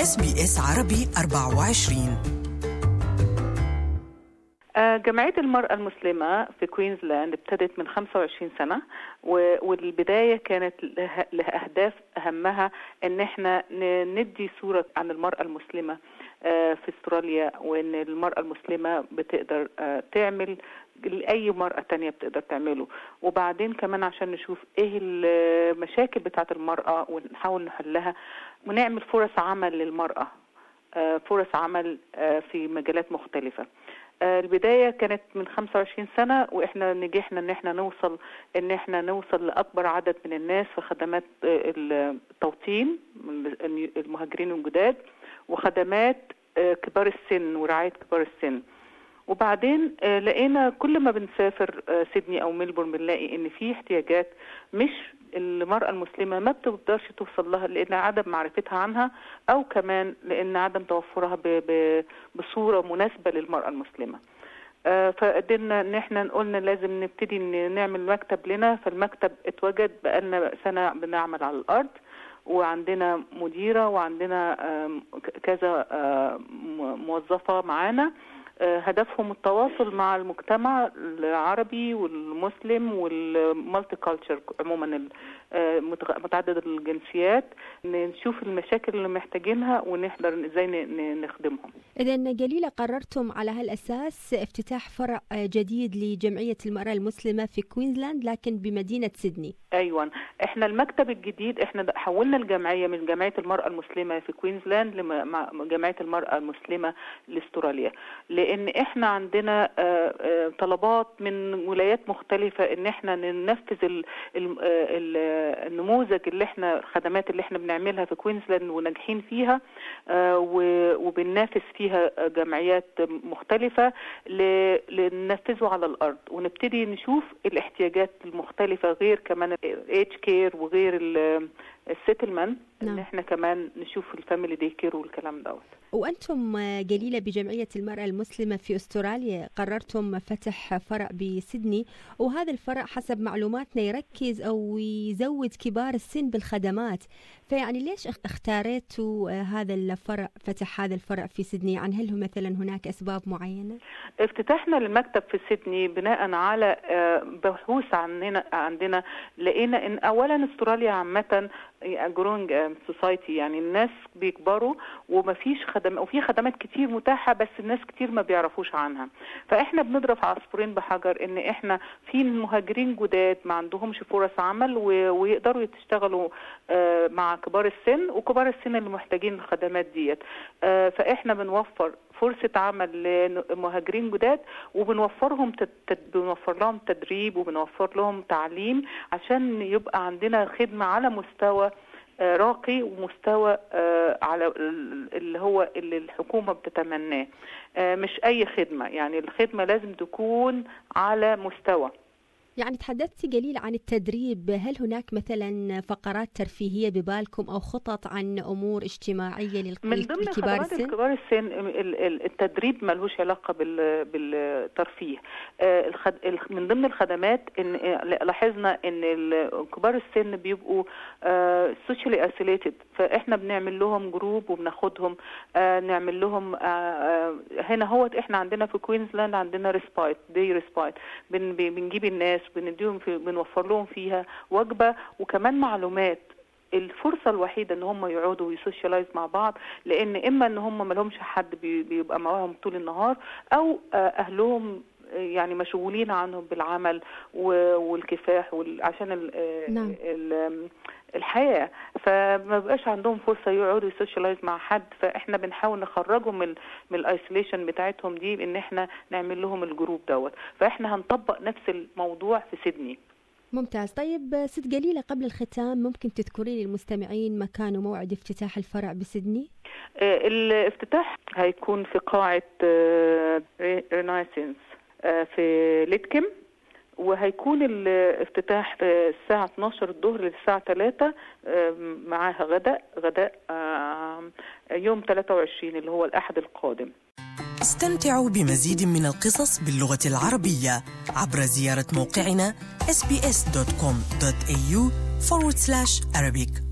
اس بي اس عربي 24 آه، جمعية المرأة المسلمة في كوينزلاند ابتدت من 25 سنة والبداية كانت لها أهداف أهمها أن احنا ندي صورة عن المرأة المسلمة آه، في استراليا وان المرأة المسلمة بتقدر آه، تعمل اي مرأة تانية بتقدر تعمله وبعدين كمان عشان نشوف ايه المشاكل بتاعت المرأة ونحاول نحلها ونعمل فرص عمل للمرأة فرص عمل في مجالات مختلفة آه، البداية كانت من 25 سنة واحنا نجحنا ان احنا نوصل ان احنا نوصل لاكبر عدد من الناس في خدمات آه، التوطين المهاجرين الجداد وخدمات آه، كبار السن ورعاية كبار السن وبعدين لقينا كل ما بنسافر سيدني او ملبورن بنلاقي ان في احتياجات مش المرأة المسلمة ما بتقدرش توصل لها لأن عدم معرفتها عنها أو كمان لأن عدم توفرها بصورة مناسبة للمرأة المسلمة آه، فقدرنا ان احنا قلنا لازم نبتدي نعمل مكتب لنا فالمكتب اتوجد بقالنا سنة بنعمل على الأرض وعندنا مديرة وعندنا كذا موظفة معانا آه، هدفهم التواصل مع المجتمع العربي والمسلم والمالتي كالتشر عموما آه، متعدد الجنسيات نشوف المشاكل اللي محتاجينها ونحضر ازاي نخدمهم اذا جليله قررتم على هالاساس افتتاح فرع جديد لجمعيه المراه المسلمه في كوينزلاند لكن بمدينه سيدني ايوه احنا المكتب الجديد احنا حولنا الجمعيه من جمعيه المراه المسلمه في كوينزلاند لجمعيه المراه المسلمه لاستراليا لان احنا عندنا آه، آه، طلبات من ولايات مختلفه ان احنا ننفذ النموذج اللي احنا الخدمات اللي احنا بنعملها في كوينزلاند وناجحين فيها آه، وبننافس فيها جمعيات مختلفة لننفذه على الأرض ونبتدي نشوف الاحتياجات المختلفة غير كمان الايج كير وغير السيتلمنت نعم. ان احنا كمان نشوف الفاميلي دي كير والكلام دوت وانتم جليله بجمعيه المراه المسلمه في استراليا قررتم فتح فرع بسيدني وهذا الفرع حسب معلوماتنا يركز او يزود كبار السن بالخدمات فيعني ليش اختاريتوا هذا الفرع فتح هذا الفرع في سيدني عن هل مثلا هناك اسباب معينه افتتاحنا للمكتب في سيدني بناء على آه، بحوث عننا عندنا لقينا ان اولا استراليا عامه جرونج سوسايتي يعني الناس بيكبروا ومفيش خدمات وفي خدمات كتير متاحه بس الناس كتير ما بيعرفوش عنها فاحنا بنضرب عصفورين بحجر ان احنا في مهاجرين جداد ما عندهمش فرص عمل ويقدروا يشتغلوا آه، مع كبار السن وكبار السن اللي محتاجين الخدمات ديت آه، فاحنا بنوفر فرصة عمل لمهاجرين جداد وبنوفرهم تد... بنوفر لهم تدريب وبنوفر لهم تعليم عشان يبقى عندنا خدمة على مستوى آه، راقي ومستوى آه، على اللي هو اللي الحكومه بتتمناه آه، مش اي خدمه يعني الخدمه لازم تكون على مستوى يعني تحدثتي قليل عن التدريب هل هناك مثلا فقرات ترفيهية ببالكم أو خطط عن أمور اجتماعية للكبار السن؟ كبار السن التدريب ملهوش علاقة بالترفيه آه، من ضمن الخدمات إن لاحظنا إن كبار السن بيبقوا سوشيالي آه، اسيليتد فإحنا بنعمل لهم جروب وبناخدهم آه، نعمل لهم هنا هو إحنا عندنا في كوينزلاند عندنا ريسبايت دي ريسبايت بنجيب الناس بنديهم في بنوفر لهم فيها وجبه وكمان معلومات الفرصه الوحيده ان هم يقعدوا ويسوشيالايز مع بعض لان اما ان هم ما لهمش حد بيبقى معاهم طول النهار او آه، اهلهم يعني مشغولين عنهم بالعمل والكفاح عشان نعم. الحياه فما بقاش عندهم فرصه يقعدوا يسوشيالايز مع حد فاحنا بنحاول نخرجهم من من الايسوليشن بتاعتهم دي بان احنا نعمل لهم الجروب دوت فاحنا هنطبق نفس الموضوع في سيدني ممتاز طيب ست قليلة قبل الختام ممكن تذكرين للمستمعين مكان وموعد افتتاح الفرع بسيدني آه الافتتاح هيكون في قاعة رينايسنس آه, آه، في ليتكم وهيكون الافتتاح الساعة 12 الظهر للساعة 3 معاها غداء غداء يوم 23 اللي هو الأحد القادم استمتعوا بمزيد من القصص باللغة العربية عبر زيارة موقعنا sbs.com.au forward slash Arabic